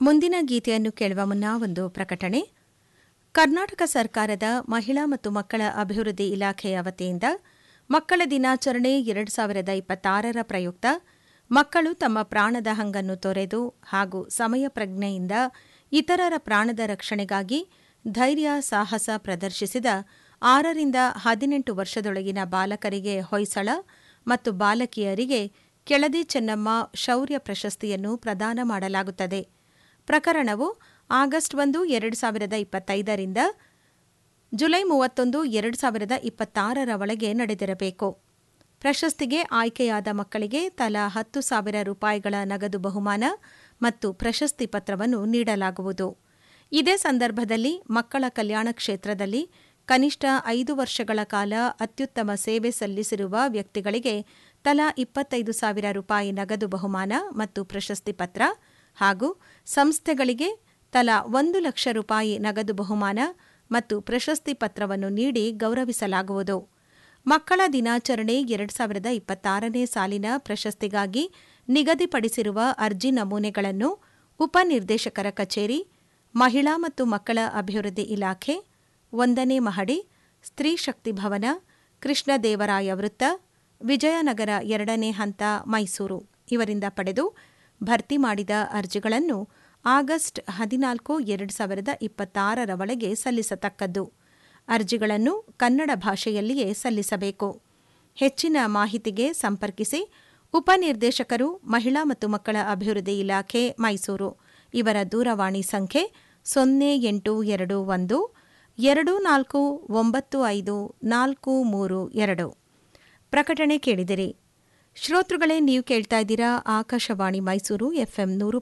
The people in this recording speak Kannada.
ಮುಂದಿನ ಗೀತೆಯನ್ನು ಕೇಳುವ ಮುನ್ನ ಒಂದು ಪ್ರಕಟಣೆ ಕರ್ನಾಟಕ ಸರ್ಕಾರದ ಮಹಿಳಾ ಮತ್ತು ಮಕ್ಕಳ ಅಭಿವೃದ್ಧಿ ಇಲಾಖೆಯ ವತಿಯಿಂದ ಮಕ್ಕಳ ದಿನಾಚರಣೆ ಎರಡು ಸಾವಿರದ ಇಪ್ಪತ್ತಾರರ ಪ್ರಯುಕ್ತ ಮಕ್ಕಳು ತಮ್ಮ ಪ್ರಾಣದ ಹಂಗನ್ನು ತೊರೆದು ಹಾಗೂ ಸಮಯ ಪ್ರಜ್ಞೆಯಿಂದ ಇತರರ ಪ್ರಾಣದ ರಕ್ಷಣೆಗಾಗಿ ಧೈರ್ಯ ಸಾಹಸ ಪ್ರದರ್ಶಿಸಿದ ಆರರಿಂದ ಹದಿನೆಂಟು ವರ್ಷದೊಳಗಿನ ಬಾಲಕರಿಗೆ ಹೊಯ್ಸಳ ಮತ್ತು ಬಾಲಕಿಯರಿಗೆ ಕೆಳದಿ ಚೆನ್ನಮ್ಮ ಶೌರ್ಯ ಪ್ರಶಸ್ತಿಯನ್ನು ಪ್ರದಾನ ಮಾಡಲಾಗುತ್ತದೆ ಪ್ರಕರಣವು ಆಗಸ್ಟ್ ಒಂದು ಎರಡು ಸಾವಿರದ ಇಪ್ಪತ್ತೈದರಿಂದ ಜುಲೈ ಮೂವತ್ತೊಂದು ಎರಡು ಸಾವಿರದ ಇಪ್ಪತ್ತಾರರ ಒಳಗೆ ನಡೆದಿರಬೇಕು ಪ್ರಶಸ್ತಿಗೆ ಆಯ್ಕೆಯಾದ ಮಕ್ಕಳಿಗೆ ತಲಾ ಹತ್ತು ಸಾವಿರ ರೂಪಾಯಿಗಳ ನಗದು ಬಹುಮಾನ ಮತ್ತು ಪ್ರಶಸ್ತಿ ಪತ್ರವನ್ನು ನೀಡಲಾಗುವುದು ಇದೇ ಸಂದರ್ಭದಲ್ಲಿ ಮಕ್ಕಳ ಕಲ್ಯಾಣ ಕ್ಷೇತ್ರದಲ್ಲಿ ಕನಿಷ್ಠ ಐದು ವರ್ಷಗಳ ಕಾಲ ಅತ್ಯುತ್ತಮ ಸೇವೆ ಸಲ್ಲಿಸಿರುವ ವ್ಯಕ್ತಿಗಳಿಗೆ ತಲಾ ಇಪ್ಪತ್ತೈದು ಸಾವಿರ ರೂಪಾಯಿ ನಗದು ಬಹುಮಾನ ಮತ್ತು ಪ್ರಶಸ್ತಿ ಪತ್ರ ಹಾಗೂ ಸಂಸ್ಥೆಗಳಿಗೆ ತಲಾ ಒಂದು ಲಕ್ಷ ರೂಪಾಯಿ ನಗದು ಬಹುಮಾನ ಮತ್ತು ಪ್ರಶಸ್ತಿ ಪತ್ರವನ್ನು ನೀಡಿ ಗೌರವಿಸಲಾಗುವುದು ಮಕ್ಕಳ ದಿನಾಚರಣೆ ಎರಡು ಸಾವಿರದ ಇಪ್ಪತ್ತಾರನೇ ಸಾಲಿನ ಪ್ರಶಸ್ತಿಗಾಗಿ ನಿಗದಿಪಡಿಸಿರುವ ಅರ್ಜಿ ನಮೂನೆಗಳನ್ನು ಉಪನಿರ್ದೇಶಕರ ಕಚೇರಿ ಮಹಿಳಾ ಮತ್ತು ಮಕ್ಕಳ ಅಭಿವೃದ್ಧಿ ಇಲಾಖೆ ಒಂದನೇ ಮಹಡಿ ಸ್ತ್ರೀ ಶಕ್ತಿ ಭವನ ಕೃಷ್ಣದೇವರಾಯ ವೃತ್ತ ವಿಜಯನಗರ ಎರಡನೇ ಹಂತ ಮೈಸೂರು ಇವರಿಂದ ಪಡೆದು ಭರ್ತಿ ಮಾಡಿದ ಅರ್ಜಿಗಳನ್ನು ಆಗಸ್ಟ್ ಹದಿನಾಲ್ಕು ಎರಡು ಸಾವಿರದ ಇಪ್ಪತ್ತಾರರ ಒಳಗೆ ಸಲ್ಲಿಸತಕ್ಕದ್ದು ಅರ್ಜಿಗಳನ್ನು ಕನ್ನಡ ಭಾಷೆಯಲ್ಲಿಯೇ ಸಲ್ಲಿಸಬೇಕು ಹೆಚ್ಚಿನ ಮಾಹಿತಿಗೆ ಸಂಪರ್ಕಿಸಿ ಉಪನಿರ್ದೇಶಕರು ಮಹಿಳಾ ಮತ್ತು ಮಕ್ಕಳ ಅಭಿವೃದ್ಧಿ ಇಲಾಖೆ ಮೈಸೂರು ಇವರ ದೂರವಾಣಿ ಸಂಖ್ಯೆ ಸೊನ್ನೆ ಎಂಟು ಎರಡು ಒಂದು ಎರಡು ನಾಲ್ಕು ಒಂಬತ್ತು ಐದು ನಾಲ್ಕು ಮೂರು ಎರಡು ಪ್ರಕಟಣೆ ಕೇಳಿದಿರಿ ಶ್ರೋತೃಗಳೇ ನೀವು ಕೇಳ್ತಾ ಇದ್ದೀರಾ ಆಕಾಶವಾಣಿ ಮೈಸೂರು ಎಫ್ಎಂ ನೂರು